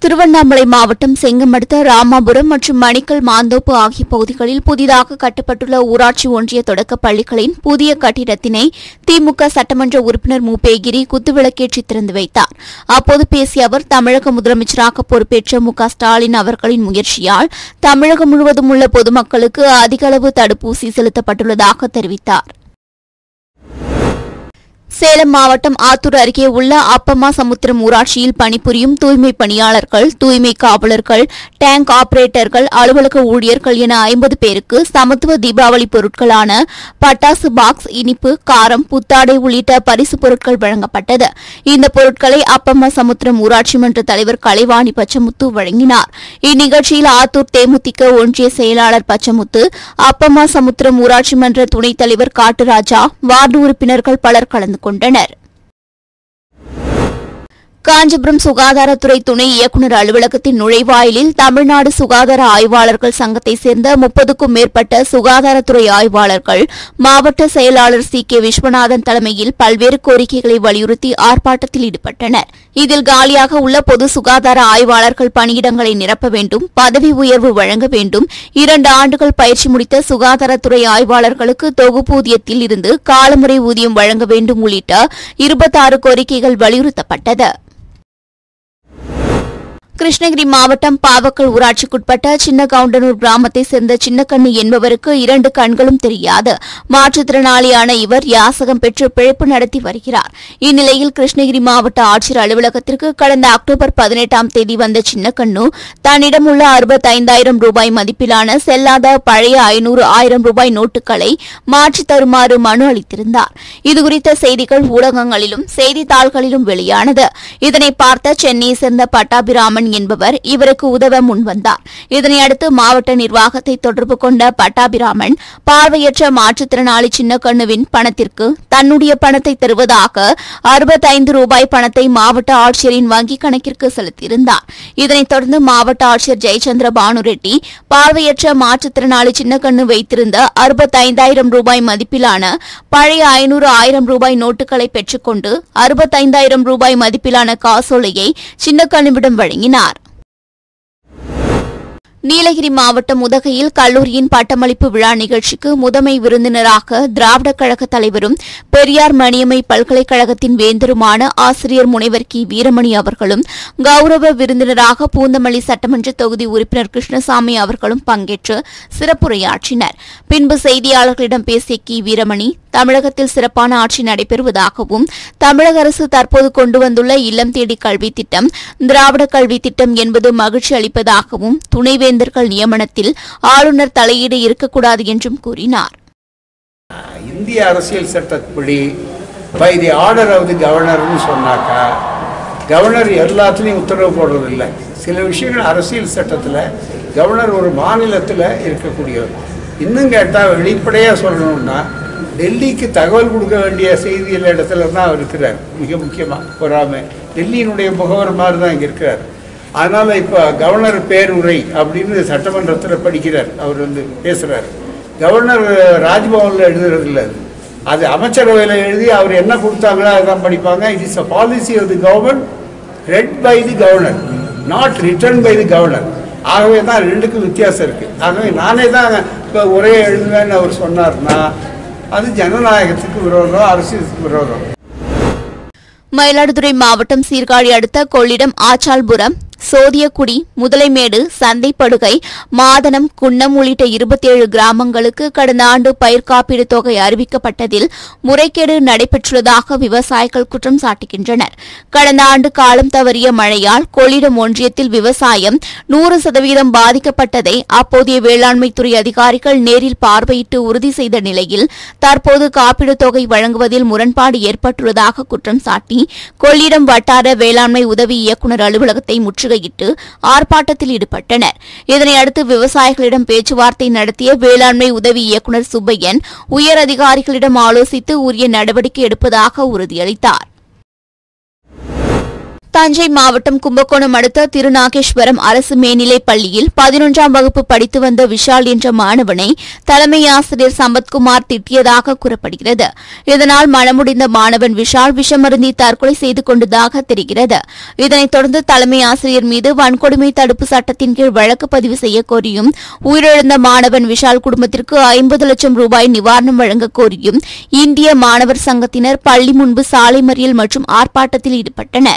திருவண்ணாமலை மாவட்டம் செங்கம் அடுத்த ராமாபுரம் மற்றும் மணிக்கல் மாந்தோப்பு ஆகிய பகுதிகளில் புதிதாக கட்டப்பட்டுள்ள ஊராட்சி ஒன்றிய தொடக்க பள்ளிகளின் புதிய கட்டிடத்தினை திமுக சட்டமன்ற உறுப்பினர் மூபேகிரி குத்துவிளக்கேற்றி திறந்து வைத்தார் அப்போது பேசிய அவர் தமிழக முதலமைச்சராக பொறுப்பேற்ற மு க ஸ்டாலின் அவர்களின் முயற்சியால் தமிழகம் முழுவதும் உள்ள பொதுமக்களுக்கு அதிக அளவு தடுப்பூசி செலுத்தப்பட்டுள்ளதாக தெரிவித்தார் சேலம் மாவட்டம் ஆத்தூர் அருகே உள்ள அப்பம்மா சமுத்திரம் ஊராட்சியில் பணிபுரியும் தூய்மை பணியாளர்கள் தூய்மை காவலர்கள் டேங்க் ஆபரேட்டர்கள் அலுவலக ஊழியர்கள் என ஐம்பது பேருக்கு சமத்துவ தீபாவளி பொருட்களான பட்டாசு பாக்ஸ் இனிப்பு காரம் புத்தாடை உள்ளிட்ட பரிசு பொருட்கள் வழங்கப்பட்டது இந்த பொருட்களை அப்பம்மா சமுத்திரம் ஊராட்சி மன்ற தலைவர் கலைவாணி பச்சமுத்து வழங்கினார் இந்நிகழ்ச்சியில் ஆத்தூர் தேமுதிக ஒன்றிய செயலாளர் பச்சமுத்து அப்பம்மா சமுத்திரம் ஊராட்சி மன்ற துணைத் தலைவர் காட்டுராஜா வார்டு உறுப்பினர்கள் பலர் கலந்து கொண்டனர் காஞ்சிபுரம் சுகாதாரத்துறை துணை இயக்குநர் அலுவலகத்தின் நுழைவாயிலில் தமிழ்நாடு சுகாதார ஆய்வாளர்கள் சங்கத்தைச் சேர்ந்த முப்பதுக்கும் மேற்பட்ட சுகாதாரத்துறை ஆய்வாளர்கள் மாவட்ட செயலாளர் சி கே விஸ்வநாதன் தலைமையில் பல்வேறு கோரிக்கைகளை வலியுறுத்தி ஆர்ப்பாட்டத்தில் ஈடுபட்டனர் இதில் காலியாக உள்ள பொது சுகாதார ஆய்வாளர்கள் பணியிடங்களை நிரப்ப வேண்டும் பதவி உயர்வு வழங்க வேண்டும் இரண்டு ஆண்டுகள் பயிற்சி முடித்த சுகாதாரத்துறை ஆய்வாளர்களுக்கு தொகுப்பூதியத்தில் இருந்து காலமுறை ஊதியம் வழங்க வேண்டும் உள்ளிட்ட இருபத்தாறு கோரிக்கைகள் வலியுறுத்தப்பட்டது கிருஷ்ணகிரி மாவட்டம் பாவக்கல் ஊராட்சிக்குட்பட்ட சின்ன கவுண்டனூர் கிராமத்தைச் சேர்ந்த சின்னக்கண்ணு என்பவருக்கு இரண்டு கண்களும் தெரியாது மாற்றுத்திறனாளியான இவர் யாசகம் பெற்று பிழைப்பு நடத்தி வருகிறார் இந்நிலையில் கிருஷ்ணகிரி மாவட்ட ஆட்சியர் அலுவலகத்திற்கு கடந்த அக்டோபர் பதினெட்டாம் தேதி வந்த சின்னக்கண்ணு தன்னிடமுள்ள அறுபத்தைந்தாயிரம் ரூபாய் மதிப்பிலான செல்லாத பழைய ஐநூறு ஆயிரம் ரூபாய் நோட்டுகளை மாற்றித் தருமாறு மனு அளித்திருந்தார் இதுகுறித்த செய்திகள் ஊடகங்களிலும் செய்தித்தாள்களிலும் வெளியானது இதனை பார்த்த சென்னையை சேர்ந்த பட்டாபிராமன் என்பவர் இவருக்கு உதவ முன்வந்தார் இதனையடுத்து மாவட்ட நிர்வாகத்தை தொடர்பு கொண்ட பட்டாபிராமன் பார்வையற்ற மாற்றுத்திறனாளி சின்னக்கண்ணுவின் பணத்திற்கு தன்னுடைய பணத்தை தருவதாக அறுபத்தைந்து ரூபாய் பணத்தை மாவட்ட ஆட்சியரின் வங்கிக் கணக்கிற்கு செலுத்தியிருந்தார் இதனைத் தொடர்ந்து மாவட்ட ஆட்சியர் ஜெயச்சந்திர பானுரெட்டி பார்வையற்ற மாற்றுத்திறனாளி சின்னக்கண்ணு வைத்திருந்த அறுபத்தைந்தாயிரம் ரூபாய் மதிப்பிலான பழைய ஐநூறு ஆயிரம் ரூபாய் நோட்டுகளை பெற்றுக்கொண்டு அறுபத்தைந்தாயிரம் ரூபாய் மதிப்பிலான காசோலையை சின்னக்கண்ணுவிடம் வழங்கினார் நீலகிரி மாவட்டம் உதகையில் கல்லூரியின் பட்டமளிப்பு விழா நிகழ்ச்சிக்கு முதன்மை விருந்தினராக திராவிடக் கழக தலைவரும் பெரியார் மணியம்மை பல்கலைக்கழகத்தின் வேந்தருமான ஆசிரியர் முனைவர் கி வீரமணி அவர்களும் கௌரவ விருந்தினராக பூந்தமல்லி சட்டமன்ற தொகுதி உறுப்பினர் கிருஷ்ணசாமி அவர்களும் பங்கேற்று சிறப்புரையாற்றினர் பின்பு செய்தியாளர்களிடம் பேசிய கி வீரமணி தமிழகத்தில் சிறப்பான ஆட்சி நடைபெறுவதாகவும் தமிழக அரசு தற்போது கொண்டு வந்துள்ள இல்லம் தேடி கல்வி திட்டம் திராவிட கல்வி திட்டம் என்பது மகிழ்ச்சி அளிப்பதாகவும் துணைவேந்தர்கள் நியமனத்தில் ஆளுநர் தலையீடு இருக்கக்கூடாது என்றும் கூறினார் இந்திய அரசியல் சட்டப்படி by the order of the கவர்னர்னு சொன்னாக்கா கவர்னர் எல்லாத்துலேயும் உத்தரவு போடுறதில்லை சில விஷயங்கள் அரசியல் சட்டத்தில் கவர்னர் ஒரு மாநிலத்தில் இருக்கக்கூடியவர் இன்னும் கேட்டால் வெளிப்படையாக சொல்லணும்னா டெல்லிக்கு தகவல் கொடுக்க வேண்டிய செய்தியில் இடத்துல தான் அவர் இருக்கிறார் மிக முக்கியமாக பொறாமை டெல்லியினுடைய முகவர் மாதிரி தான் இங்கே இருக்கிறார் அதனால் இப்போ கவர்னர் பேருரை அப்படின்னு சட்டமன்றத்தில் படிக்கிறார் அவர் வந்து பேசுகிறார் கவர்னர் ராஜ்பவனில் எழுதுறதில்ல அது அது அமைச்சரவையில் எழுதி அவர் என்ன கொடுத்தாங்களோ அதுதான் படிப்பாங்க it is a policy of the government read by the governor not written by the governor ஆகவே தான் ரெண்டுக்கும் வித்தியாசம் இருக்குது ஆகவே நானே தான் இப்போ உரையை எழுதுவேன்னு அவர் சொன்னார்னா அது ஜனநாயகத்துக்கு விரோதம் அரசியலுக்கு விரோதம் மயிலாடுதுறை மாவட்டம் சீர்காழி அடுத்த கொள்ளிடம் ஆச்சால்புரம் சோதியக்குடி முதலைமேடு சந்தைப்படுகை மாதனம் குன்னம் உள்ளிட்ட இருபத்தேழு கிராமங்களுக்கு கடந்த ஆண்டு பயிர் காப்பீடு தொகை அறிவிக்கப்பட்டதில் முறைகேடு நடைபெற்றுள்ளதாக விவசாயிகள் குற்றம் சாட்டுகின்றனர் கடந்த ஆண்டு காலம் தவறிய மழையால் கொள்ளிடம் ஒன்றியத்தில் விவசாயம் நூறு சதவீதம் பாதிக்கப்பட்டதை அப்போதைய வேளாண்மைத்துறை அதிகாரிகள் நேரில் பார்வையிட்டு உறுதி செய்த நிலையில் தற்போது காப்பீடு தொகை வழங்குவதில் முரண்பாடு ஏற்பட்டுள்ளதாக குற்றம் சாட்டி கொள்ளிடம் வட்டார வேளாண்மை உதவி இயக்குநர் அலுவலகத்தை முற்றுகையிட்டு ஆர்ப்பாட்டத்தில் ஈடுபட்டனர் இதனையடுத்து விவசாயிகளிடம் பேச்சுவார்த்தை நடத்திய வேளாண்மை உதவி இயக்குநர் சுப்பையன் உயர் அதிகாரிகளிடம் ஆலோசித்து உரிய நடவடிக்கை எடுப்பதாக உறுதியளித்தார் தஞ்சை மாவட்டம் கும்பகோணம் அடுத்த திருநாகேஸ்வரம் அரசு மேல்நிலைப் பள்ளியில் பதினொன்றாம் வகுப்பு படித்து வந்த விஷால் என்ற மாணவனை தலைமை ஆசிரியர் சம்பத்குமார் திட்டியதாக கூறப்படுகிறது இதனால் மனமுடிந்த மாணவன் விஷால் விஷமருந்தி தற்கொலை செய்து கொண்டதாக தெரிகிறது இதனைத் தொடர்ந்து தலைமை ஆசிரியர் மீது வன்கொடுமை தடுப்பு சட்டத்தின் கீழ் வழக்கு பதிவு செய்ய கோரியும் உயிரிழந்த மாணவன் விஷால் குடும்பத்திற்கு ஐம்பது லட்சம் ரூபாய் நிவாரணம் வழங்க கோரியும் இந்திய மாணவர் சங்கத்தினர் பள்ளி முன்பு சாலை மறியல் மற்றும் ஆர்ப்பாட்டத்தில் ஈடுபட்டனர்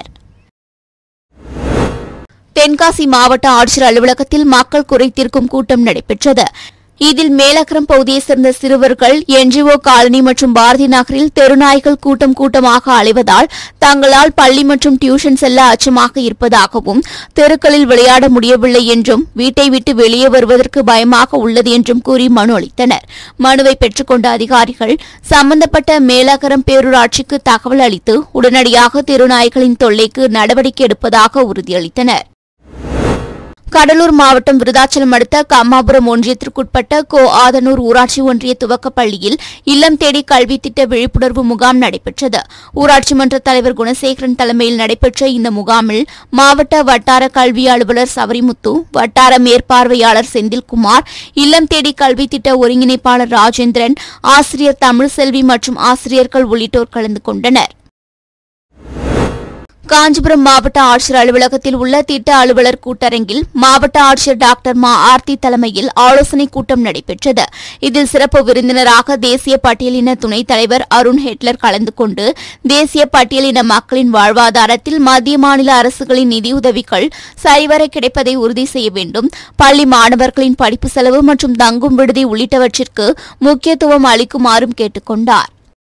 தென்காசி மாவட்ட ஆட்சியர் அலுவலகத்தில் மக்கள் குறை தீர்க்கும் கூட்டம் நடைபெற்றது இதில் மேலக்கரம் பகுதியைச் சேர்ந்த சிறுவர்கள் என்ஜிஓ காலனி மற்றும் பாரதி நகரில் தெருநாய்கள் கூட்டம் கூட்டமாக அலைவதால் தங்களால் பள்ளி மற்றும் டியூஷன் செல்ல அச்சமாக இருப்பதாகவும் தெருக்களில் விளையாட முடியவில்லை என்றும் வீட்டை விட்டு வெளியே வருவதற்கு பயமாக உள்ளது என்றும் கூறி மனு அளித்தனர் மனுவை பெற்றுக்கொண்ட அதிகாரிகள் சம்பந்தப்பட்ட மேலக்கரம் பேரூராட்சிக்கு தகவல் அளித்து உடனடியாக தெருநாய்களின் தொல்லைக்கு நடவடிக்கை எடுப்பதாக உறுதியளித்தனர் கடலூர் மாவட்டம் விருதாச்சலம் அடுத்த கம்மாபுரம் ஒன்றியத்திற்குட்பட்ட கோ ஆதனூர் ஊராட்சி ஒன்றிய துவக்கப் பள்ளியில் இல்லம் தேடி கல்வி திட்ட விழிப்புணர்வு முகாம் நடைபெற்றது ஊராட்சி மன்ற தலைவர் குணசேகரன் தலைமையில் நடைபெற்ற இந்த முகாமில் மாவட்ட வட்டார கல்வி அலுவலர் சவரிமுத்து வட்டார மேற்பார்வையாளர் செந்தில்குமார் இல்லம் தேடி கல்வி திட்ட ஒருங்கிணைப்பாளர் ராஜேந்திரன் ஆசிரியர் தமிழ்செல்வி மற்றும் ஆசிரியர்கள் உள்ளிட்டோர் கலந்து கொண்டனர் காஞ்சிபுரம் மாவட்ட ஆட்சியர் அலுவலகத்தில் உள்ள திட்ட அலுவலர் கூட்டரங்கில் மாவட்ட ஆட்சியர் டாக்டர் மா ஆர்த்தி தலைமையில் ஆலோசனைக் கூட்டம் நடைபெற்றது இதில் சிறப்பு விருந்தினராக தேசிய பட்டியலின துணைத் தலைவர் அருண் ஹெட்லர் கலந்து கொண்டு தேசிய பட்டியலின மக்களின் வாழ்வாதாரத்தில் மத்திய மாநில அரசுகளின் நிதியுதவிகள் சரிவர கிடைப்பதை உறுதி செய்ய வேண்டும் பள்ளி மாணவர்களின் படிப்பு செலவு மற்றும் தங்கும் விடுதி உள்ளிட்டவற்றிற்கு முக்கியத்துவம் அளிக்குமாறும் கேட்டுக் கொண்டார்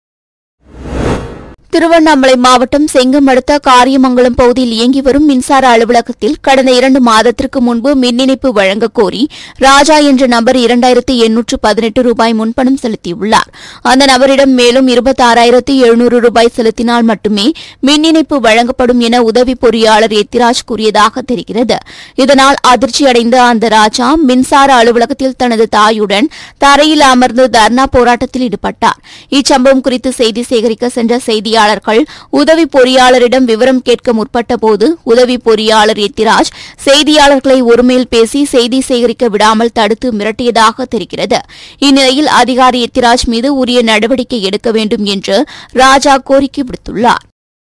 திருவண்ணாமலை மாவட்டம் செங்கம் அடுத்த காரியமங்கலம் பகுதியில் இயங்கி வரும் மின்சார அலுவலகத்தில் கடந்த இரண்டு மாதத்திற்கு முன்பு மின் இணைப்பு வழங்கக் கோரி ராஜா என்ற நபர் இரண்டாயிரத்து எண்ணூற்று பதினெட்டு ரூபாய் முன்பணம் செலுத்தியுள்ளார் அந்த நபரிடம் மேலும் இருபத்தாறாயிரத்து எழுநூறு ரூபாய் செலுத்தினால் மட்டுமே மின் இணைப்பு வழங்கப்படும் என உதவி பொறியாளர் எத்திராஜ் கூறியதாக தெரிகிறது இதனால் அதிர்ச்சியடைந்த அந்த ராஜா மின்சார அலுவலகத்தில் தனது தாயுடன் தரையில் அமர்ந்து தர்ணா போராட்டத்தில் ஈடுபட்டார் இச்சம்பவம் குறித்து செய்தி சேகரிக்க சென்ற செய்தியாளர்கள் உதவி பொறியாளரிடம் விவரம் கேட்க முற்பட்டபோது உதவி பொறியாளர் எத்திராஜ் செய்தியாளர்களை ஒருமையில் பேசி செய்தி சேகரிக்க விடாமல் தடுத்து மிரட்டியதாக தெரிகிறது இந்நிலையில் அதிகாரி எத்திராஜ் மீது உரிய நடவடிக்கை எடுக்க வேண்டும் என்று ராஜா கோரிக்கை விடுத்துள்ளார்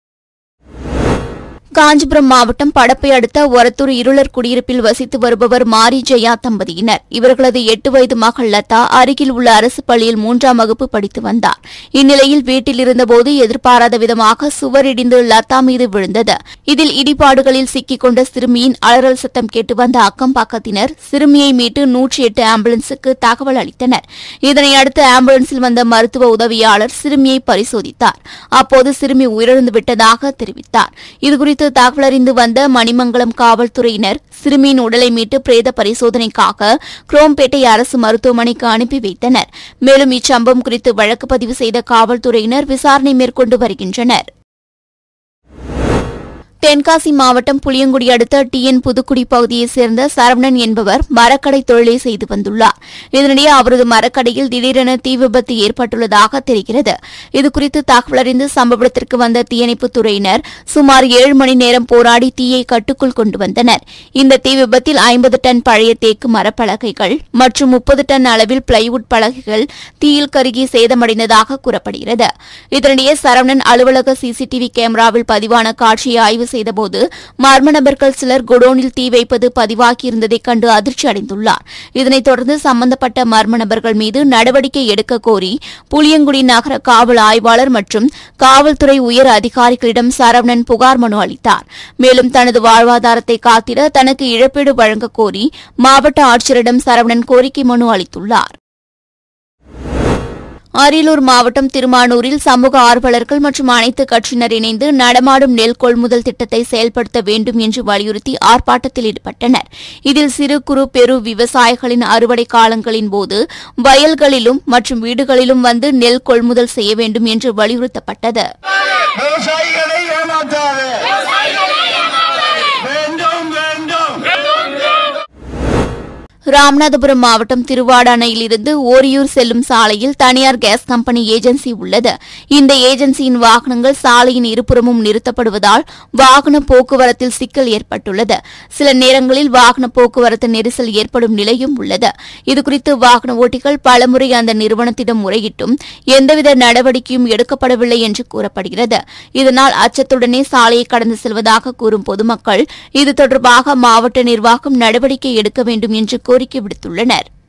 காஞ்சிபுரம் மாவட்டம் படப்பை அடுத்த ஒரத்தூர் இருளர் குடியிருப்பில் வசித்து வருபவர் மாரி ஜெயா தம்பதியினர் இவர்களது எட்டு வயது மகள் லதா அருகில் உள்ள அரசு பள்ளியில் மூன்றாம் வகுப்பு படித்து வந்தார் இந்நிலையில் வீட்டில் இருந்தபோது எதிர்பாராத விதமாக சுவர் இடிந்து லதா மீது விழுந்தது இதில் இடிபாடுகளில் சிக்கிக் கொண்ட சிறுமியின் அலறல் சத்தம் கேட்டு வந்த அக்கம் பக்கத்தினர் சிறுமியை மீட்டு நூற்றி எட்டு ஆம்புலன்ஸுக்கு தகவல் அளித்தனர் இதனை அடுத்து ஆம்புலன்ஸில் வந்த மருத்துவ உதவியாளர் சிறுமியை பரிசோதித்தார் அப்போது சிறுமி உயிரிழந்து விட்டதாக தெரிவித்தார் இதுகுறித்து தகவலறிந்து வந்த மணிமங்கலம் காவல்துறையினர் சிறுமியின் உடலை மீட்டு பிரேத பரிசோதனைக்காக குரோம்பேட்டை அரசு மருத்துவமனைக்கு அனுப்பி வைத்தனர் மேலும் இச்சம்பவம் குறித்து வழக்கு பதிவு செய்த காவல்துறையினர் விசாரணை மேற்கொண்டு வருகின்றனர் தென்காசி மாவட்டம் புளியங்குடி அடுத்த டிஎன் புதுக்குடி பகுதியைச் சேர்ந்த சரவணன் என்பவர் மரக்கடை தொழிலை செய்து வந்துள்ளார் இதனிடையே அவரது மரக்கடையில் திடீரென தீ விபத்து ஏற்பட்டுள்ளதாக தெரிகிறது இதுகுறித்து தகவல் அறிந்து சம்பவ இடத்திற்கு வந்த தீயணைப்புத் துறையினர் சுமார் ஏழு மணி நேரம் போராடி தீயை கட்டுக்குள் கொண்டு வந்தனர் இந்த தீ விபத்தில் ஐம்பது டன் பழைய தேக்கு மரப்பலகைகள் மற்றும் முப்பது டன் அளவில் பிளைவுட் பலகைகள் தீயில் கருகி சேதமடைந்ததாக கூறப்படுகிறது இதனிடையே சரவணன் அலுவலக சிசிடிவி கேமராவில் பதிவான காட்சியை ஆய்வு செய்தபோது மர்ம நபர்கள் சிலர் குடோனில் தீ வைப்பது பதிவாகியிருந்ததைக் கண்டு அதிர்ச்சி அடைந்துள்ளார் இதனைத் தொடர்ந்து சம்பந்தப்பட்ட மர்ம நபர்கள் மீது நடவடிக்கை எடுக்க கோரி புளியங்குடி நகர காவல் ஆய்வாளர் மற்றும் காவல்துறை உயர் அதிகாரிகளிடம் சரவணன் புகார் மனு அளித்தார் மேலும் தனது வாழ்வாதாரத்தை காத்திட தனக்கு இழப்பீடு வழங்கக் கோரி மாவட்ட ஆட்சியரிடம் சரவணன் கோரிக்கை மனு அளித்துள்ளார் அரியலூர் மாவட்டம் திருமானூரில் சமூக ஆர்வலர்கள் மற்றும் அனைத்து கட்சியினர் இணைந்து நடமாடும் நெல் கொள்முதல் திட்டத்தை செயல்படுத்த வேண்டும் என்று வலியுறுத்தி ஆர்ப்பாட்டத்தில் ஈடுபட்டனர் இதில் சிறு குறு பெரு விவசாயிகளின் அறுவடை காலங்களின் போது வயல்களிலும் மற்றும் வீடுகளிலும் வந்து நெல் கொள்முதல் செய்ய வேண்டும் என்று வலியுறுத்தப்பட்டது விவசாயிகளை ஏமாற்றாது வேண்டும் வேண்டும் ராமநாதபுரம் மாவட்டம் திருவாடானையில் இருந்து ஓரியூர் செல்லும் சாலையில் தனியார் கேஸ் கம்பெனி ஏஜென்சி உள்ளது இந்த ஏஜென்சியின் வாகனங்கள் சாலையின் இருபுறமும் நிறுத்தப்படுவதால் வாகன போக்குவரத்தில் சிக்கல் ஏற்பட்டுள்ளது சில நேரங்களில் வாகன போக்குவரத்து நெரிசல் ஏற்படும் நிலையும் உள்ளது இதுகுறித்து வாகன ஓட்டிகள் பலமுறை அந்த நிறுவனத்திடம் முறையிட்டும் எந்தவித நடவடிக்கையும் எடுக்கப்படவில்லை என்று கூறப்படுகிறது இதனால் அச்சத்துடனே சாலையை கடந்து செல்வதாக கூறும் பொதுமக்கள் இது தொடர்பாக மாவட்ட நிர்வாகம் நடவடிக்கை எடுக்க வேண்டும் என்று கோரிக்கை விடுத்துள்ளனர்